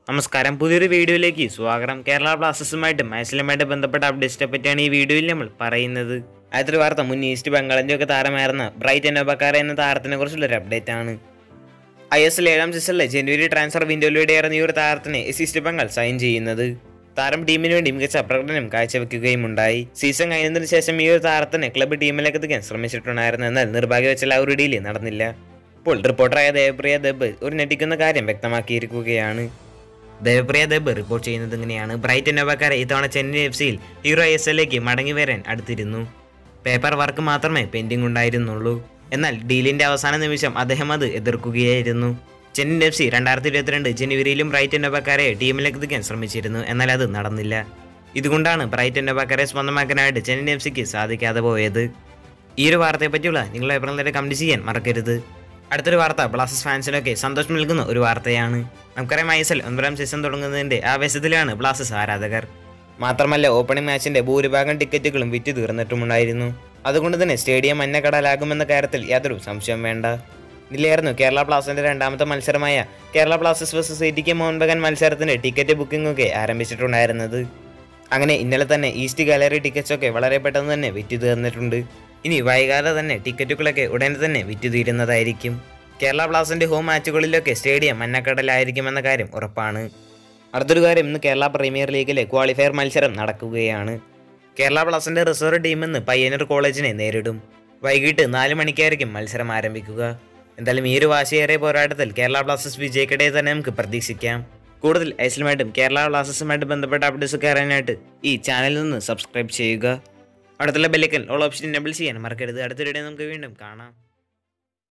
നമസ്കാരം പുതിയൊരു വീഡിയോയിലേക്ക് സ്വാഗതം കേരള ബ്ലാസ്റ്റേഴ്സുമായിട്ട് മാച്ചിലുമായിട്ട് ബന്ധപ്പെട്ട അപ്ഡേറ്റ്സിനെ പറ്റിയാണ് ഈ വീഡിയോയിൽ നമ്മൾ പറയുന്നത് ആദ്യത്തെ വാർത്ത മുൻ ഈസ്റ്റ് ബംഗാളിൻ്റെ ഒക്കെ താരമായിരുന്ന ബ്രൈറ്റ് എനോബക്കാര എന്ന താരത്തിനെ കുറിച്ചുള്ള ഒരു അപ്ഡേറ്റ് ആണ് ഐ എസ് എൽ ഏഴാം സീസണിലെ ജനുവരി ട്രാൻസ്ഫർ വിൻഡോയിലൂടെയായിരുന്നു ഈ ഒരു താരത്തിനെ എസ് ഈസ്റ്റ് ബംഗാൾ സൈൻ ചെയ്യുന്നത് താരം ടീമിന് വേണ്ടി മികച്ച പ്രകടനം കാഴ്ചവെക്കുകയും ഉണ്ടായി സീസൺ കഴിഞ്ഞതിന് ശേഷം ഈ ഒരു താരത്തിനെ ക്ലബ്ബ് ടീമിലേക്ക് എത്തിക്കാൻ ശ്രമിച്ചിട്ടുണ്ടായിരുന്നു എന്നാൽ നിർഭാഗ്യവശാൽ ആ ഒരു ഡീല് നടന്നില്ല ഇപ്പോൾ റിപ്പോർട്ടറായ ദേവപ്രിയ ദബ് ഒരു ഞെട്ടിക്കുന്ന കാര്യം വ്യക്തമാക്കിയിരിക്കുകയാണ് ദേവപ്രിയ ദബ് റിപ്പോർട്ട് ചെയ്യുന്നത് ഇങ്ങനെയാണ് ബ്രൈറ്റ് നോബക്കാരെ ഇത്തവണ ചെന്നൈ എഫ് സിയിൽ ഹീറോ എസ് എല്ലേക്ക് മടങ്ങി വരാൻ അടുത്തിരുന്നു പേപ്പർ വർക്ക് മാത്രമേ പെൻഡിംഗ് ഉണ്ടായിരുന്നുള്ളൂ എന്നാൽ ഡീലിന്റെ അവസാന നിമിഷം അദ്ദേഹം അത് എതിർക്കുകയായിരുന്നു ചെന്നൈ എഫ് സി രണ്ടായിരത്തി ഇരുപത്തിരണ്ട് ജനുവരിയിലും ബ്രൈറ്റ് നൊബക്കാരെ ടീമിലേക്ക് എത്തിക്കാൻ ശ്രമിച്ചിരുന്നു എന്നാൽ അത് നടന്നില്ല ഇതുകൊണ്ടാണ് ബ്രൈറ്റ് നൊബക്കാരെ സ്വന്തമാക്കാനായിട്ട് ചെന്നൈ എഫ് സിക്ക് സാധിക്കാതെ പോയത് ഈ ഒരു വാർത്തയെ പറ്റിയുള്ള നിങ്ങളുടെ അഭിപ്രായം കമന്റ് ചെയ്യാൻ മറക്കരുത് അടുത്തൊരു വാർത്ത ബ്ലാസ്റ്റേഴ്സ് ഫാൻസിനൊക്കെ സന്തോഷം നൽകുന്ന ഒരു വാർത്തയാണ് നമുക്കറിയാം ഐ എസ് എൽ ഒൻപതാം സീസൺ തുടങ്ങുന്നതിന്റെ ആവേശത്തിലാണ് ബ്ലാസ്റ്റേഴ്സ് ആരാധകർ മാത്രമല്ല ഓപ്പണിംഗ് മാച്ചിന്റെ ഭൂരിഭാഗം ടിക്കറ്റുകളും വിറ്റ് തീർന്നിട്ടുമുണ്ടായിരുന്നു അതുകൊണ്ട് തന്നെ സ്റ്റേഡിയം മഞ്ഞക്കടലാകുമെന്ന കാര്യത്തിൽ യാതൊരു സംശയം വേണ്ട ഇതിലായിരുന്നു കേരള ബ്ലാസ്റ്റേഴ്സിന്റെ രണ്ടാമത്തെ മത്സരമായ Kerala Blasters versus A T K Mohun Bagan മത്സരത്തിന്റെ ടിക്കറ്റ് ബുക്കിംഗ് ഒക്കെ ആരംഭിച്ചിട്ടുണ്ടായിരുന്നത് അങ്ങനെ ഇന്നലെ തന്നെ ഈസ്റ്റ് ഗാലറി ടിക്കറ്റ്സ് ഒക്കെ വളരെ പെട്ടെന്ന് തന്നെ വിറ്റ് തീർന്നിട്ടുണ്ട് ഇനി വൈകാതെ തന്നെ ടിക്കറ്റുകളൊക്കെ ഉടനെ തന്നെ വിറ്റ് തീരുന്നതായിരിക്കും കേരള ബ്ലാസ്റ്റേഴ്സിന്റെ ഹോം മാച്ചുകളിലൊക്കെ സ്റ്റേഡിയം മഞ്ഞക്കടലായിരിക്കുമെന്ന കാര്യം ഉറപ്പാണ് അടുത്തൊരു കാര്യം ഇന്ന് കേരള പ്രീമിയർ ലീഗിലെ ക്വാളിഫയർ മത്സരം നടക്കുകയാണ് കേരള ബ്ലാസ്റ്റേഴ്സിന്റെ റിസർവ് ടീം ഇന്ന് പയ്യന്നൂർ കോളേജിനെ നേരിടും വൈകിട്ട് നാല് മണിക്കായിരിക്കും മത്സരം ആരംഭിക്കുക എന്തായാലും ഈ ഒരു വാശിയേറിയ പോരാട്ടത്തിൽ കേരള ബ്ലാസ്റ്റേഴ്സ് വിജയിക്കട്ടെ തന്നെ നമുക്ക് പ്രതീക്ഷിക്കാം കൂടുതൽ ഐസിലുമായിട്ടും കേരള ബ്ലാസ്റ്റേഴ്സുമായിട്ട് ബന്ധപ്പെട്ട അപ്ഡേറ്റ്സ് ഒക്കെ അറിയാനായിട്ട് ഈ ചാനലിൽ നിന്ന് സബ്സ്ക്രൈബ് ചെയ്യുക അടുത്തുള്ള ബെല്ലിക്കൽ ഓൾ ഓപ്ഷൻ എനബിൾ ചെയ്യാൻ മറക്കരുത് അടുത്ത വീഡിയോ നമുക്ക് വീണ്ടും കാണാം